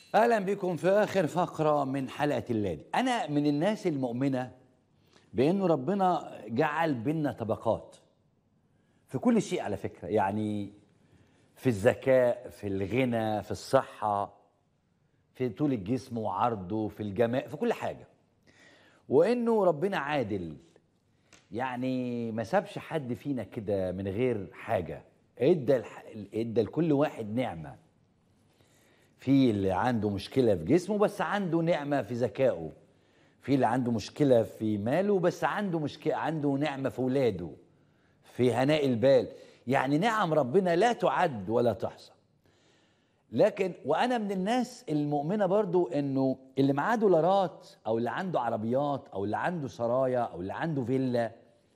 اهلا بكم في اخر فقره من حلقه الليل انا من الناس المؤمنه بانه ربنا جعل بينا طبقات في كل شيء على فكره يعني في الذكاء في الغنى في الصحه في طول الجسم وعرضه في الجمال في كل حاجه وانه ربنا عادل يعني ما سابش حد فينا كده من غير حاجه ادى الح... ادى لكل واحد نعمه في اللي عنده مشكله في جسمه بس عنده نعمه في ذكائه في اللي عنده مشكله في ماله بس عنده مشكله عنده نعمه في ولاده في هناء البال يعني نعم ربنا لا تعد ولا تحصى لكن وانا من الناس المؤمنه برضو انه اللي معاه دولارات او اللي عنده عربيات او اللي عنده سرايا او اللي عنده فيلا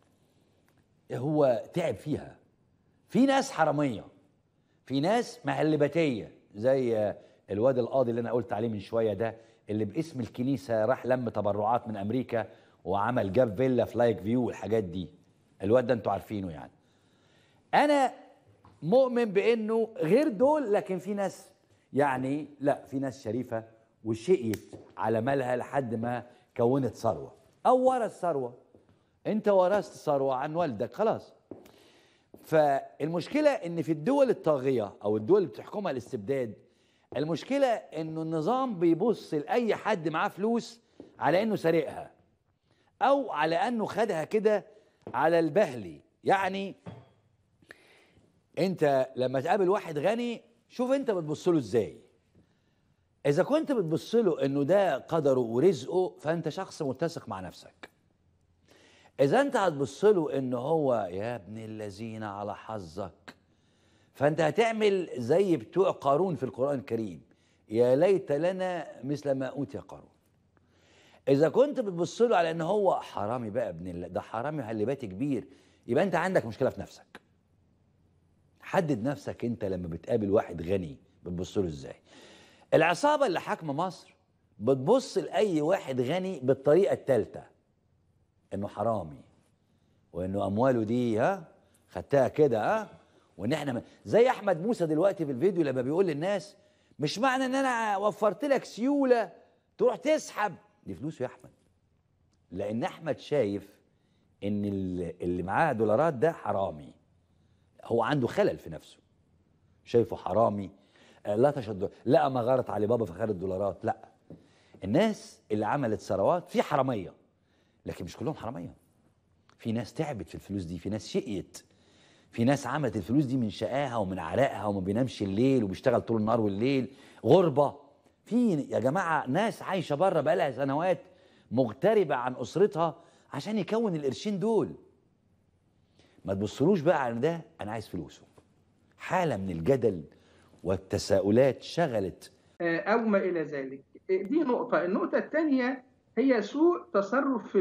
هو تعب فيها في ناس حراميه في ناس مهلبتيه زي الواد القاضي اللي انا قلت عليه من شويه ده اللي باسم الكنيسه راح لم تبرعات من امريكا وعمل جاب فيلا في لايك فيو والحاجات دي الواد ده انتوا عارفينه يعني انا مؤمن بانه غير دول لكن في ناس يعني لا في ناس شريفه وشقيت على مالها لحد ما كونت ثروه او ورث ثروه انت ورثت ثروه عن والدك خلاص فالمشكله ان في الدول الطاغيه او الدول اللي بتحكمها الاستبداد المشكله انه النظام بيبص لاي حد معاه فلوس على انه سارقها او على انه خدها كده على البهلي يعني انت لما تقابل واحد غني شوف انت بتبص له ازاي اذا كنت بتبص له انه ده قدره ورزقه فانت شخص متسق مع نفسك اذا انت هتبص له انه هو يا ابن الذين على حظك فانت هتعمل زي بتوع قارون في القران الكريم يا ليت لنا مثل ما اوتي قارون اذا كنت بتبص له على ان هو حرامي بقى ابن الله ده حرامي هلباتي كبير يبقى انت عندك مشكله في نفسك حدد نفسك انت لما بتقابل واحد غني بتبص له ازاي العصابه اللي حاكمه مصر بتبص لاي واحد غني بالطريقه الثالثه انه حرامي وانه امواله دي ها خدتها كده ها وان احنا م... زي احمد موسى دلوقتي في الفيديو لما بيقول للناس مش معنى ان انا وفرت لك سيوله تروح تسحب دي فلوسه يا احمد لان احمد شايف ان اللي معاه دولارات ده حرامي هو عنده خلل في نفسه شايفه حرامي لا تشد لا ما غارت علي بابا فخد الدولارات لا الناس اللي عملت ثروات في حراميه لكن مش كلهم حراميه في ناس تعبت في الفلوس دي في ناس شقيت في ناس عملت الفلوس دي من شقاها ومن عرقها وما بينامش الليل وبيشتغل طول النهار والليل غربه في يا جماعه ناس عايشه بره بقالها سنوات مغتربه عن اسرتها عشان يكون القرشين دول ما تبصلوش بقى على ده انا عايز فلوسه حاله من الجدل والتساؤلات شغلت او ما الى ذلك دي نقطه النقطه الثانيه هي سوء تصرف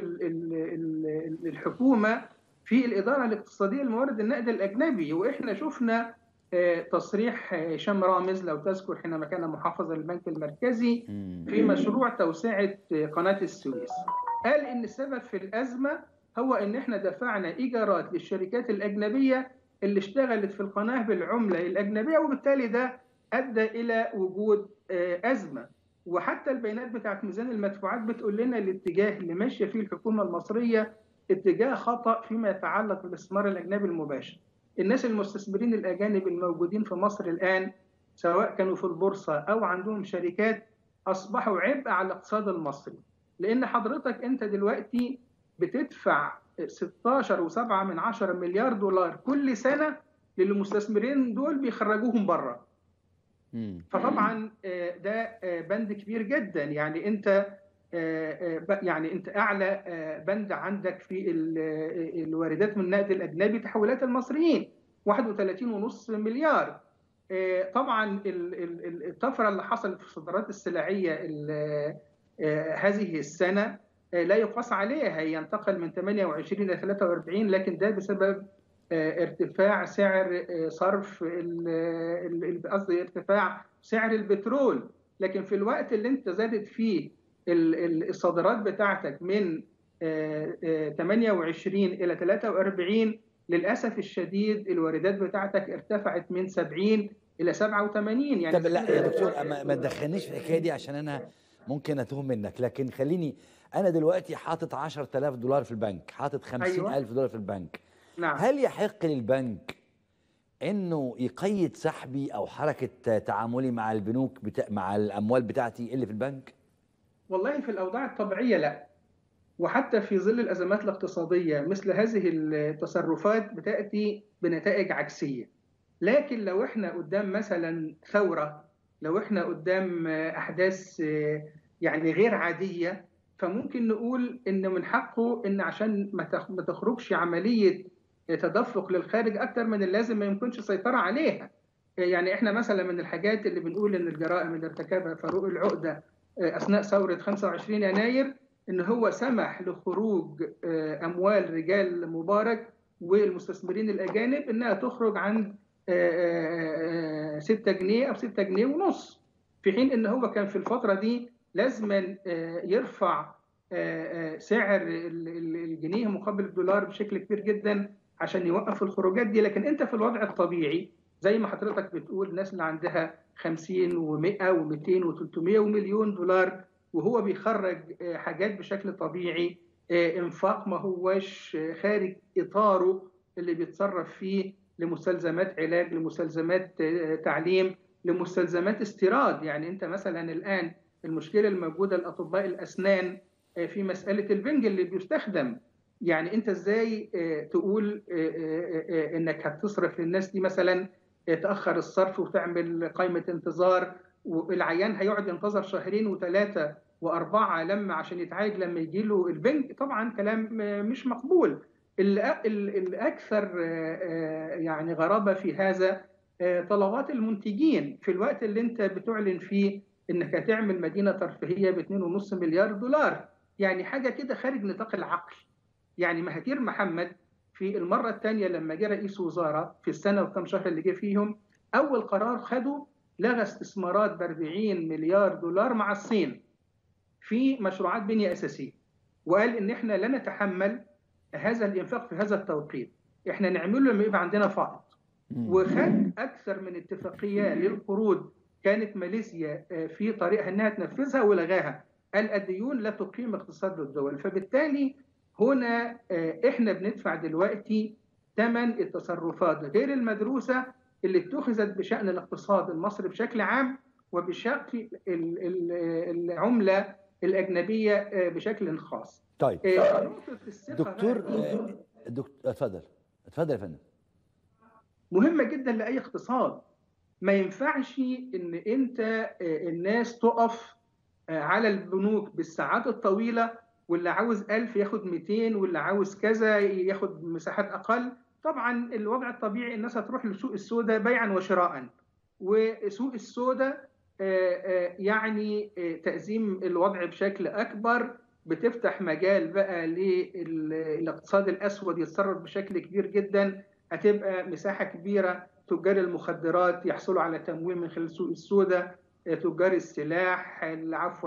الحكومه في الاداره الاقتصاديه لموارد النقد الاجنبي واحنا شفنا تصريح هشام رامز لو تذكر حينما كان محافظا للبنك المركزي في مشروع توسعه قناه السويس قال ان السبب في الازمه هو ان احنا دفعنا ايجارات للشركات الاجنبيه اللي اشتغلت في القناه بالعمله الاجنبيه وبالتالي ده ادى الى وجود ازمه وحتى البيانات بتاعت ميزان المدفوعات بتقول لنا الاتجاه اللي ماشيه فيه الحكومه المصريه اتجاه خطا فيما يتعلق بالاستثمار الاجنبي المباشر. الناس المستثمرين الاجانب الموجودين في مصر الان سواء كانوا في البورصه او عندهم شركات اصبحوا عبء على الاقتصاد المصري. لان حضرتك انت دلوقتي بتدفع 16 و7 من 10 مليار دولار كل سنه للمستثمرين دول بيخرجوهم بره. فطبعا ده بند كبير جدا يعني انت يعني انت اعلى بند عندك في الواردات من النقد الاجنبي تحويلات المصريين 31.5 مليار طبعا الطفره اللي حصلت في الصادرات السلعيه هذه السنه لا يقاس عليها ينتقل من 28 الى 43 لكن ده بسبب ارتفاع سعر صرف قصدي ارتفاع سعر البترول لكن في الوقت اللي انت زادت فيه الصادرات بتاعتك من 28 الى 43 للاسف الشديد الواردات بتاعتك ارتفعت من 70 الى 87 يعني طب لا يا دكتور ما, ما تدخلنيش في الحكايه دي عشان انا ممكن اتوه منك لكن خليني انا دلوقتي حاطط 10000 دولار في البنك حاطط 50000 أيوة. دولار في البنك نعم. هل يحق للبنك انه يقيد سحبي او حركه تعاملي مع البنوك بتا... مع الاموال بتاعتي اللي في البنك والله في الاوضاع الطبيعيه لا وحتى في ظل الازمات الاقتصاديه مثل هذه التصرفات بتاتي بنتائج عكسيه لكن لو احنا قدام مثلا ثوره لو احنا قدام احداث يعني غير عاديه فممكن نقول ان من حقه ان عشان ما تخرجش عمليه تدفق للخارج اكثر من اللازم ما يمكنش السيطره عليها يعني احنا مثلا من الحاجات اللي بنقول ان الجرائم اللي ارتكبها فاروق العقده اثناء ثوره 25 يناير ان هو سمح لخروج اموال رجال مبارك والمستثمرين الاجانب انها تخرج عند 6 جنيه او 6 جنيه ونص في حين ان هو كان في الفتره دي لازما يرفع سعر الجنيه مقابل الدولار بشكل كبير جدا عشان يوقف الخروجات دي لكن انت في الوضع الطبيعي زي ما حضرتك بتقول الناس اللي عندها 50 و100 و200 و300 ومليون دولار وهو بيخرج حاجات بشكل طبيعي انفاق ما هوش خارج اطاره اللي بيتصرف فيه لمستلزمات علاج لمستلزمات تعليم لمستلزمات استيراد يعني انت مثلا الان المشكله الموجوده لاطباء الاسنان في مساله البنج اللي بيستخدم يعني انت ازاي تقول انك هتصرف للناس دي مثلا تاخر الصرف وتعمل قائمه انتظار والعيان هيقعد ينتظر شهرين وثلاثه واربعه لما عشان يتعالج لما يجي له البنج طبعا كلام مش مقبول الاكثر يعني غرابه في هذا طلبات المنتجين في الوقت اللي انت بتعلن فيه انك هتعمل مدينه ترفيهيه ب 2.5 مليار دولار يعني حاجه كده خارج نطاق العقل يعني مهاتير محمد في المره الثانيه لما جه رئيس وزاره في السنه وكم شهر اللي جه فيهم اول قرار خده لغى استثمارات ب 40 مليار دولار مع الصين في مشروعات بنيه اساسيه وقال ان احنا لا نتحمل هذا الانفاق في هذا التوقيت احنا نعمله لما يبقى عندنا فائض وخد اكثر من اتفاقيه للقروض كانت ماليزيا في طريقها انها تنفذها ولغاها قال الديون لا تقيم اقتصاد الدول فبالتالي هنا احنا بندفع دلوقتي ثمن التصرفات غير المدروسه اللي اتخذت بشان الاقتصاد المصري بشكل عام وبشكل العمله الاجنبيه بشكل خاص. طيب دكتور دكتور اتفضل اتفضل يا فندم. مهمه جدا لاي اقتصاد ما ينفعش ان انت الناس تقف على البنوك بالساعات الطويله واللي عاوز 1000 ياخد 200 واللي عاوز كذا ياخد مساحات اقل طبعا الوضع الطبيعي الناس هتروح لسوق السوداء بيعا وشراء وسوق السوداء يعني تأزيم الوضع بشكل أكبر بتفتح مجال بقى للاقتصاد الأسود يتصرف بشكل كبير جدا هتبقى مساحة كبيرة تجار المخدرات يحصلوا على تمويل من خلال سوق السوداء تجار السلاح عفوا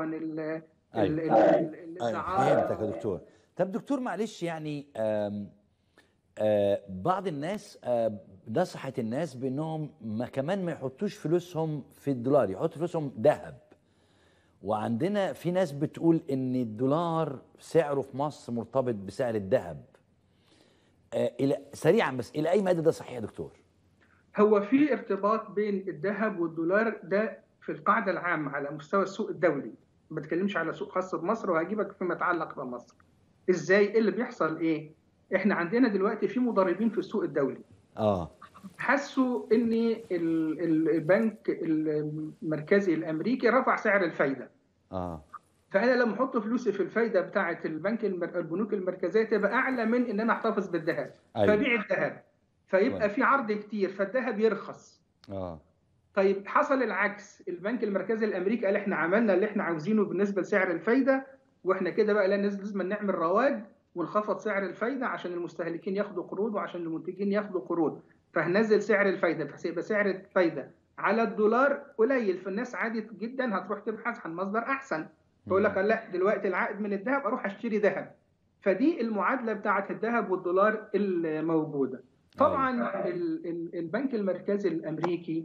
الزعارة فهمتك يا دكتور طب دكتور معلش يعني آم آه بعض الناس آه نصحت الناس بانهم ما كمان ما يحطوش فلوسهم في الدولار يحطوا فلوسهم ذهب وعندنا في ناس بتقول ان الدولار سعره في مصر مرتبط بسعر الذهب آه الى سريعا بس الى اي مدى ده صحيح يا دكتور هو في ارتباط بين الذهب والدولار ده في القاعده العامه على مستوى السوق الدولي ما بتكلمش على سوق خاص بمصر وهجيبك فيما يتعلق بمصر ازاي ايه اللي بيحصل ايه احنا عندنا دلوقتي في مضاربين في السوق الدولي اه حسوا ان البنك المركزي الامريكي رفع سعر الفايده اه فانا لما احط فلوسي في الفايده بتاعه البنك المر... البنوك المركزيه تبقى اعلى من ان انا احتفظ بالذهب أيوة. فبيع الذهب فيبقى في عرض كتير فالذهب يرخص اه طيب حصل العكس البنك المركزي الامريكي قال احنا عملنا اللي احنا عاوزينه بالنسبه لسعر الفايده واحنا كده بقى لازم نعمل رواج ونخفض سعر الفايده عشان المستهلكين ياخدوا قروض وعشان المنتجين ياخدوا قروض فهنزل سعر الفايده فهيبقى سعر الفايده على الدولار قليل فالناس عادي جدا هتروح تبحث عن مصدر احسن تقول لك لا دلوقتي العائد من الذهب اروح اشتري ذهب فدي المعادله بتاعه الذهب والدولار الموجوده طبعا البنك المركزي الامريكي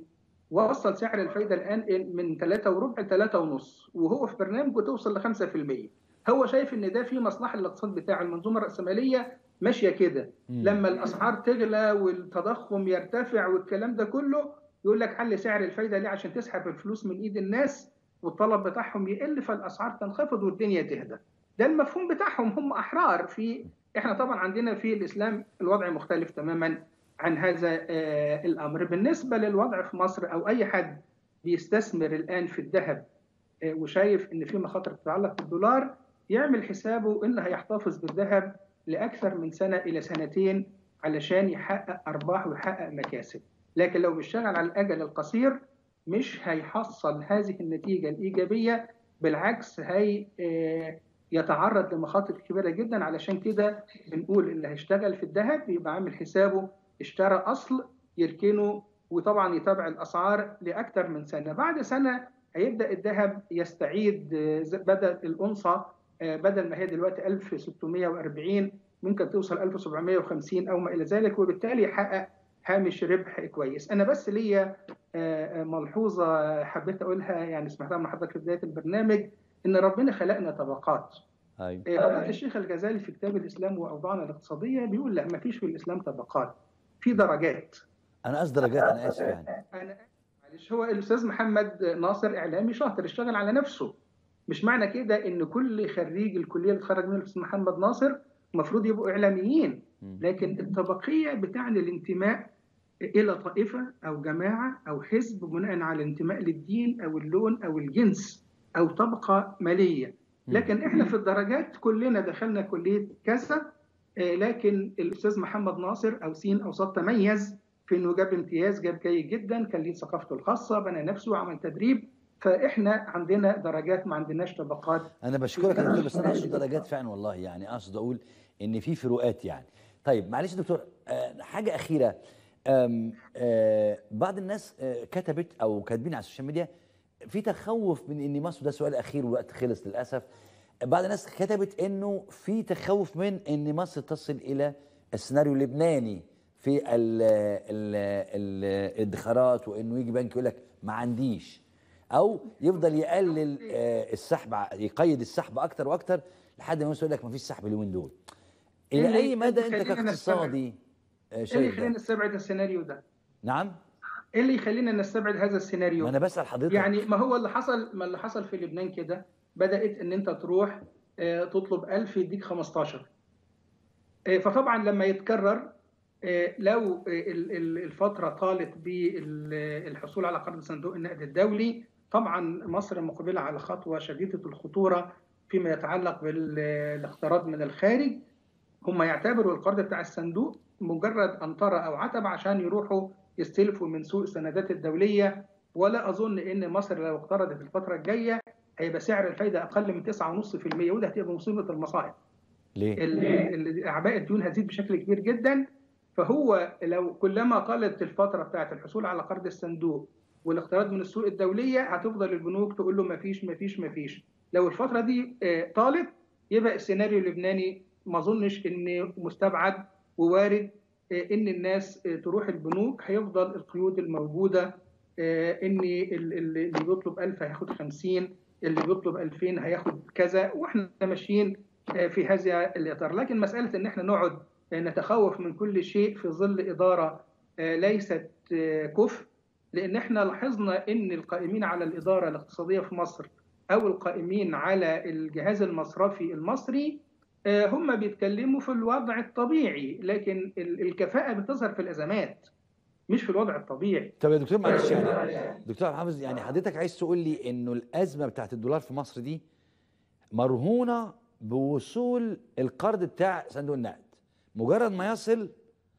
وصل سعر الفايده الان من 3 وربع ل 3 ونص وهو في برنامجه توصل ل 5% هو شايف ان ده في مصلحه للاقتصاد بتاع المنظومه الراسماليه ماشيه كده لما الاسعار تغلى والتضخم يرتفع والكلام ده كله يقول لك حل سعر الفايده ليه عشان تسحب الفلوس من ايد الناس والطلب بتاعهم يقل فالاسعار تنخفض والدنيا تهدى ده المفهوم بتاعهم هم احرار في احنا طبعا عندنا في الاسلام الوضع مختلف تماما عن هذا الامر بالنسبه للوضع في مصر او اي حد بيستثمر الان في الذهب وشايف ان في مخاطر تتعلق بالدولار يعمل حسابه انه هيحتفظ بالذهب لاكثر من سنه الى سنتين علشان يحقق ارباح ويحقق مكاسب لكن لو بيشتغل على الاجل القصير مش هيحصل هذه النتيجه الايجابيه بالعكس هي يتعرض لمخاطر كبيره جدا علشان كده بنقول اللي هيشتغل في الذهب يبقى عامل حسابه اشترى اصل يركنه وطبعا يتابع الاسعار لاكثر من سنه بعد سنه هيبدا الذهب يستعيد بدل الانصه بدل ما هي دلوقتي 1640 ممكن توصل 1750 او ما الى ذلك وبالتالي يحقق هامش ربح كويس انا بس ليا ملحوظه حبيت اقولها يعني سمعتها من حضرتك في بدايه البرنامج ان ربنا خلقنا طبقات ايوه فضيله الشيخ الغزالي في كتاب الاسلام واوضاعنا الاقتصاديه بيقول لا ما فيش في الاسلام طبقات في درجات انا قصدي درجات انا اسف يعني انا معلش هو الاستاذ محمد ناصر اعلامي شاطر اشتغل على نفسه مش معنى كده ان كل خريج الكليه اللي اتخرج منها الاستاذ محمد ناصر المفروض يبقوا اعلاميين لكن الطبقيه بتعني الانتماء الى طائفه او جماعه او حزب بناء على الانتماء للدين او اللون او الجنس او طبقه ماليه لكن احنا في الدرجات كلنا دخلنا كليه كذا لكن الاستاذ محمد ناصر او سين او صاد تميز في انه جاب امتياز جاب جيد جدا كان ليه ثقافته الخاصه بنى نفسه وعمل تدريب فاحنا عندنا درجات ما عندناش طبقات انا بشكرك يا دكتور بس انا اقصد درجات فعلا والله يعني اقصد اقول ان في فروقات يعني طيب معلش دكتور أه حاجه اخيره أم أه بعض الناس أه كتبت او كاتبين على السوشيال ميديا في تخوف من ان مصر ده سؤال اخير والوقت خلص للاسف بعض الناس كتبت انه في تخوف من ان مصر تصل الى السيناريو اللبناني في ال ال ال الادخارات وانه يجي بنك يقول لك ما عنديش او يفضل يقلل السحب يقيد السحب اكتر واكتر لحد ما يقول لك ما فيش سحب اليومين دول الى اي مدى انت كاقتصادي ايه اللي يخلينا نستبعد السيناريو ده نعم ايه اللي يخلينا نستبعد هذا السيناريو ما انا بسال حضرتك يعني ما هو اللي حصل ما اللي حصل في لبنان كده بدات ان انت تروح تطلب 1000 يديك 15 فطبعا لما يتكرر لو الفتره طالت بالحصول على قرض صندوق النقد الدولي طبعا مصر مقبله على خطوه شديده الخطوره فيما يتعلق بالاقتراض من الخارج هم يعتبروا القرض بتاع الصندوق مجرد قنطره او عتب عشان يروحوا يستلفوا من سوق السندات الدوليه ولا اظن ان مصر لو اقترضت الفتره الجايه هيبقى سعر الفايده اقل من 9.5% وده هتبقى مصيبه المصائب. ليه؟ اعباء الديون هتزيد بشكل كبير جدا فهو لو كلما طالت الفتره بتاعت الحصول على قرض الصندوق والاقتراض من السوق الدوليه هتفضل البنوك تقول له ما فيش ما فيش ما فيش. لو الفتره دي طالت يبقى السيناريو اللبناني ما اظنش ان مستبعد ووارد ان الناس تروح البنوك هيفضل القيود الموجوده ان اللي بيطلب 1000 هياخد 50 اللي بيطلب 2000 هياخد كذا واحنا ماشيين في هذا الاطار لكن مساله ان احنا نقعد نتخوف من كل شيء في ظل اداره ليست كفء لان احنا لاحظنا ان القائمين على الاداره الاقتصاديه في مصر او القائمين على الجهاز المصرفي المصري هم بيتكلموا في الوضع الطبيعي لكن الكفاءه بتظهر في الازمات مش في الوضع الطبيعي طب يا دكتور معلش يعني دكتور حافظ يعني حضرتك عايز تقول لي انه الازمه بتاعت الدولار في مصر دي مرهونه بوصول القرض بتاع صندوق النقد مجرد ما يصل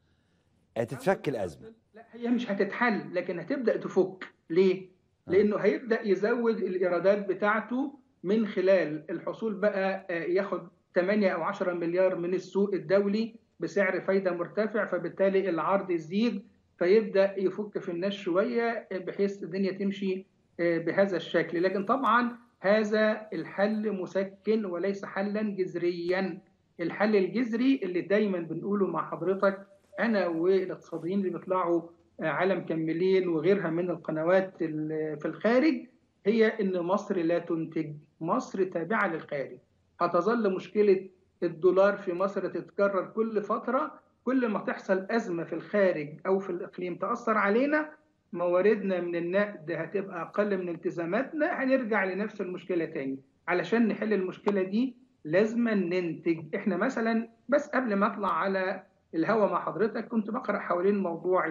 هتتفك الازمه لا هي مش هتتحل لكن هتبدا تفك ليه لانه هيبدا يزود الايرادات بتاعته من خلال الحصول بقى ياخد 8 او 10 مليار من السوق الدولي بسعر فايده مرتفع فبالتالي العرض يزيد فيبدا يفك في الناس شويه بحيث الدنيا تمشي بهذا الشكل لكن طبعا هذا الحل مسكن وليس حلا جذريا الحل الجذري اللي دايما بنقوله مع حضرتك انا والاقتصاديين اللي بيطلعوا عالم كملين وغيرها من القنوات في الخارج هي ان مصر لا تنتج مصر تابعه للخارج هتظل مشكله الدولار في مصر تتكرر كل فتره كل ما تحصل ازمه في الخارج او في الاقليم تاثر علينا مواردنا من النقد هتبقى اقل من التزاماتنا هنرجع لنفس المشكله تاني علشان نحل المشكله دي لازم ننتج احنا مثلا بس قبل ما اطلع على الهوا مع حضرتك كنت بقرا حوالين موضوع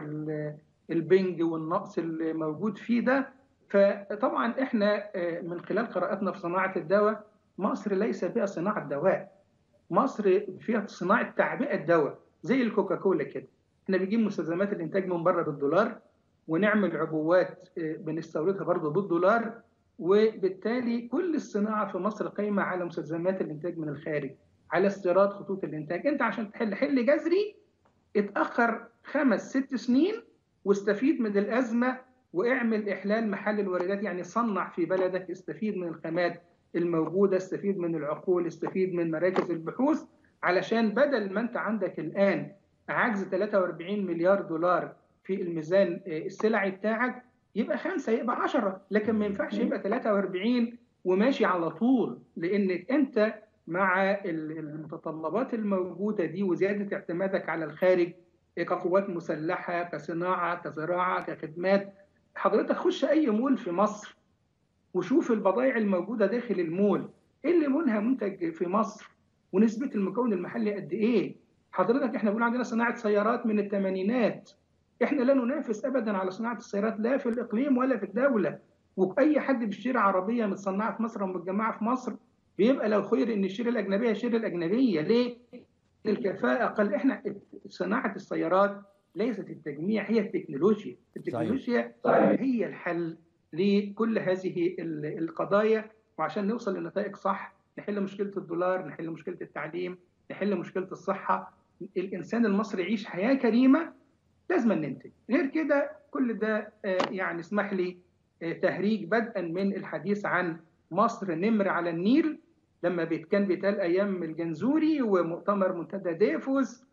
البنج والنقص اللي موجود فيه ده فطبعا احنا من خلال قراءتنا في صناعه الدواء مصر ليس فيها صناعه دواء مصر فيها صناعه تعبئه دواء زي الكوكاكولا كده احنا بنجيب مستلزمات الانتاج من بره بالدولار ونعمل عبوات بنستوردها برضه بالدولار وبالتالي كل الصناعه في مصر قايمه على مستلزمات الانتاج من الخارج على استيراد خطوط الانتاج انت عشان تحل حل جذري اتاخر خمس ست سنين واستفيد من الازمه واعمل احلال محل الواردات يعني صنع في بلدك استفيد من الخامات الموجوده استفيد من العقول استفيد من مراكز البحوث علشان بدل ما انت عندك الان عجز 43 مليار دولار في الميزان السلعي بتاعك يبقى خمسه يبقى 10 لكن ما ينفعش يبقى 43 وماشي على طول لانك انت مع المتطلبات الموجوده دي وزياده اعتمادك على الخارج كقوات مسلحه كصناعه كزراعه كخدمات حضرتك خش اي مول في مصر وشوف البضائع الموجوده داخل المول ايه اللي منها منتج في مصر ونسبه المكون المحلي قد ايه حضرتك احنا بنقول عندنا صناعه سيارات من الثمانينات احنا لا ننافس ابدا على صناعه السيارات لا في الاقليم ولا في الدوله واي حد بيشتري عربيه متصنعه في مصر ومتجمعه في مصر بيبقى لو خير ان يشتري الاجنبيه يشتري الاجنبيه ليه؟ الكفاءه اقل احنا صناعه السيارات ليست التجميع هي التكنولوجيا التكنولوجيا صحيح. هي الحل لكل هذه القضايا وعشان نوصل لنتائج صح نحل مشكله الدولار نحل مشكله التعليم نحل مشكله الصحه الانسان المصري يعيش حياه كريمه لازم ننتج غير كده كل ده يعني اسمح لي تهريج بدءا من الحديث عن مصر نمر على النيل لما كان بيتقال ايام الجنزوري ومؤتمر منتدى ديفوس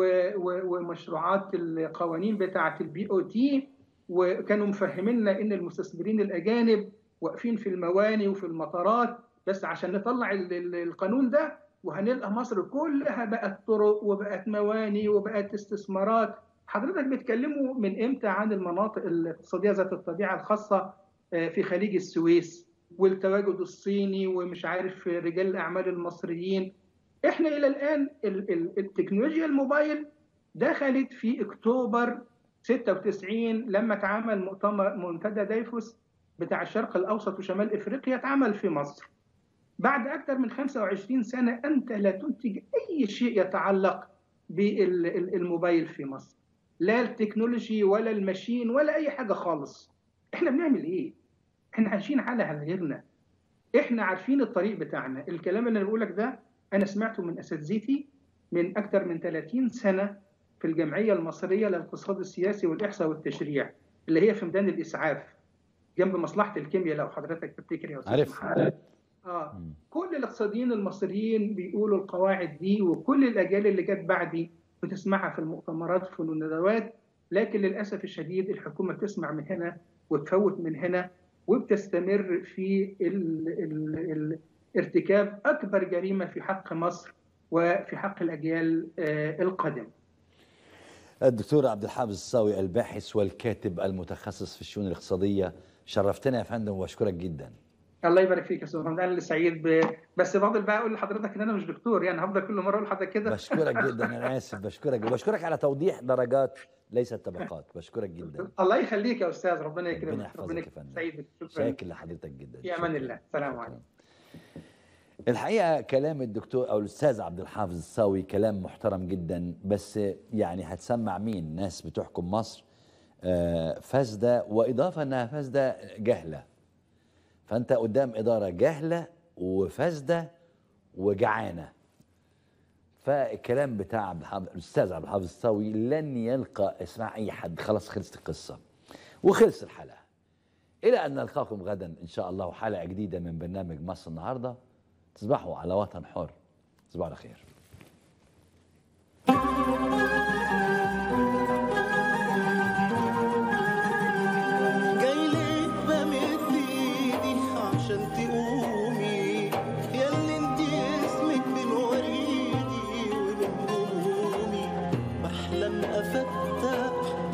ومشروعات القوانين بتاعه البي او تي وكانوا مفهميننا ان المستثمرين الاجانب واقفين في المواني وفي المطارات بس عشان نطلع القانون ده وهنلقى مصر كلها بقت طرق وبقت مواني وبقت استثمارات حضرتك بتكلموا من امتى عن المناطق الاقتصاديه ذات الطبيعه الخاصه في خليج السويس والتواجد الصيني ومش عارف رجال الاعمال المصريين احنا الى الان التكنولوجيا الموبايل دخلت في اكتوبر 96 لما اتعمل مؤتمر منتدى دايفوس بتاع الشرق الاوسط وشمال افريقيا اتعمل في مصر بعد اكثر من 25 سنه انت لا تنتج اي شيء يتعلق بالموبايل في مصر لا التكنولوجي ولا الماشين ولا اي حاجه خالص احنا بنعمل ايه احنا عايشين على غيرنا احنا عارفين الطريق بتاعنا الكلام اللي انا بقول لك ده انا سمعته من اساتذتي من اكثر من 30 سنه في الجمعيه المصريه للاقتصاد السياسي والاحصاء والتشريع اللي هي في ميدان الاسعاف جنب مصلحه الكيمياء لو حضرتك تفتكر يا استاذ عارف اه كل الاقتصاديين المصريين بيقولوا القواعد دي وكل الاجيال اللي جت بعدي بتسمعها في المؤتمرات في الندوات لكن للاسف الشديد الحكومه بتسمع من هنا وتفوت من هنا وبتستمر في ال ال ال ارتكاب اكبر جريمه في حق مصر وفي حق الاجيال القادمه. الدكتور عبد الحافظ الصاوي الباحث والكاتب المتخصص في الشؤون الاقتصاديه شرفتنا يا فندم واشكرك جدا. الله يبارك فيك يا استاذ محمد انا اللي سعيد ب... بس بفضل بقى اقول لحضرتك ان انا مش دكتور يعني هفضل كل مره اقول لحضرتك كده بشكرك جدا انا اسف بشكرك بشكرك على توضيح درجات ليست طبقات بشكرك جدا الله يخليك يا استاذ ربنا يكرمك ربنا يحفظك يا فندم سعيد شكرا شاكر لحضرتك جدا في امان الله السلام عليكم الحقيقه كلام الدكتور او الاستاذ عبد الحافظ الصاوي كلام محترم جدا بس يعني هتسمع مين ناس بتحكم مصر فاسده واضافه انها فاسده جهله فانت قدام اداره جهله وفاسده وجعانه فالكلام بتاع عبد الحافظ الاستاذ عبد الحافظ الصاوي لن يلقى اسمع اي حد خلاص خلصت القصه وخلص الحلقه الى ان نلقاكم غدا ان شاء الله حلقه جديده من برنامج مصر النهارده تصبحوا على وطن حر تصبحوا على خير عشان أفتح